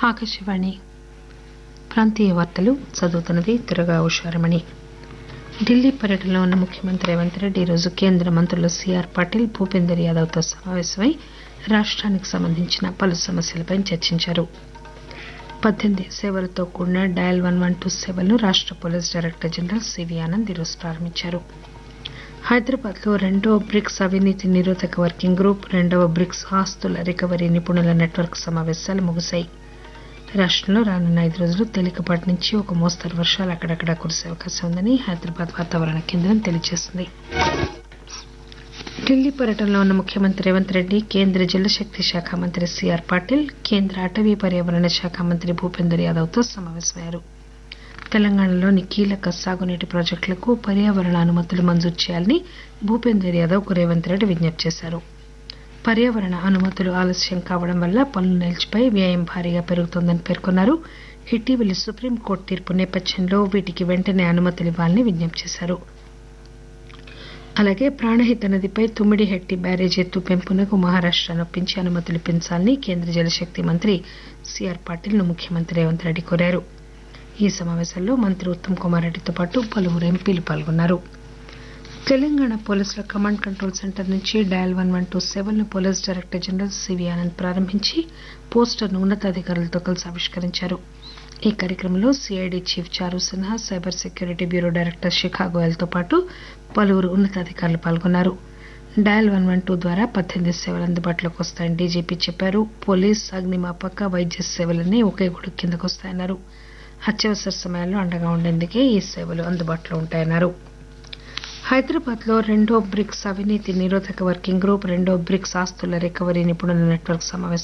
ఆకాశవాణి ప్రాంతీయ వార్తలు చదువుతున్నది దుర్గా ఉషారమణి ఢిల్లీ పర్యటనలో ఉన్న ముఖ్యమంత్రి రేవంత్ రెడ్డి ఈరోజు కేంద్ర మంత్రులు సీఆర్ పాటిల్ భూపేందర్ యాదవ్ తో సమావేశమై రాష్టానికి సంబంధించిన పలు సమస్యలపై చర్చించారు పద్దెనిమిది సేవలతో కూడిన డయల్ వన్ వన్ టూ సేవలను రాష్ట police director general C V Anand ఈరోజు ప్రారంభించారు హైదరాబాద్ లో రెండో బ్రిక్స్ అవినీతి నిరోధక వర్కింగ్ గ్రూప్ రెండవ బ్రిక్స్ ఆస్తుల రికవరీ నిపుణుల నెట్వర్క్ సమావేశాలు ముగిశాయి రాష్టంలో రానున్న ఐదు రోజులు తేలికపాటి నుంచి ఒక మోస్తరు వర్షాలు అక్కడక్కడా కురిసే అవకాశం ఉందని హైదరాబాద్ వాతావరణ కేంద్రం తెలియజేసింది ఢిల్లీ పర్యటనలో ఉన్న ముఖ్యమంత్రి రేవంత్ రెడ్డి కేంద్ర జలశక్తి శాఖ మంత్రి సీఆర్ పాటిల్ కేంద్ర అటవీ పర్యావరణ శాఖ మంత్రి భూపేందర్ యాదవ్ తో సమావేశమయ్యారు తెలంగాణలోని కీలక సాగునీటి ప్రాజెక్టులకు పర్యావరణ అనుమతులు మంజూరు చేయాలని భూపేందర్ యాదవ్ కు రేవంత్ రెడ్డి విజ్ఞప్తి చేశారు పర్యావరణ అనుమతులు ఆలస్యం కావడం వల్ల పనులు నిలిచిపోయి వ్యయం భారీగా పెరుగుతోందని పేర్కొన్నారు ఇటీవలి సుప్రీంకోర్టు తీర్పు నేపథ్యంలో వీటికి వెంటనే అనుమతులు ఇవ్వాలని విజ్ఞప్తి చేశారు అలాగే ప్రాణహిత నదిపై తుమ్మిడిహెట్టి బ్యారేజీ ఎత్తు పెంపునకు మహారాష్ట్రను ఒప్పించి అనుమతులు పెంచాలని కేంద్ర జలశక్తి మంత్రి సీఆర్ పాటిల్ ను ముఖ్యమంత్రి రేవంత్ రెడ్డి కోరారు ఈ సమావేశంలో మంత్రి ఉత్తమ్ కుమార్ రెడ్డితో పాటు పలువురు ఎంపీలు పాల్గొన్నారు తెలంగాణ పోలీసుల కమాండ్ కంట్రోల్ సెంటర్ నుంచి డయల్ వన్ వన్ టూ సేవలను police director general C V Anand ప్రారంభించి పోస్టర్ను ఉన్నతాధికారులతో కలిసి ఆవిష్కరించారు ఈ కార్యక్రమంలో CID chief Charu Sinha cyber security bureau director Shikha Goyal తో పాటు పలువురు ఉన్నతాధికారులు పాల్గొన్నారు డయల్ వన్ వన్ టూ ద్వారా పద్దెనిమిది సేవలు అందుబాటులోకి వస్తాయని డీజీపీ చెప్పారు పోలీస్ అగ్నిమాపక వైద్య సేవలన్నీ ఒకే గొడుగు కిందకు వస్తాయన్నారు అత్యవసర సమయాల్లో అండగా ఉండేందుకే ఈ సేవలు అందుబాటులో ఉంటాయన్నారు హైదరాబాద్ లో రెండో బ్రిక్స్ అవినీతి నిరోధక వర్కింగ్ గ్రూప్ రెండో బ్రిక్స్ ఆస్తుల రికవరీ నిపుణుల నెట్వర్క్ సమావేశం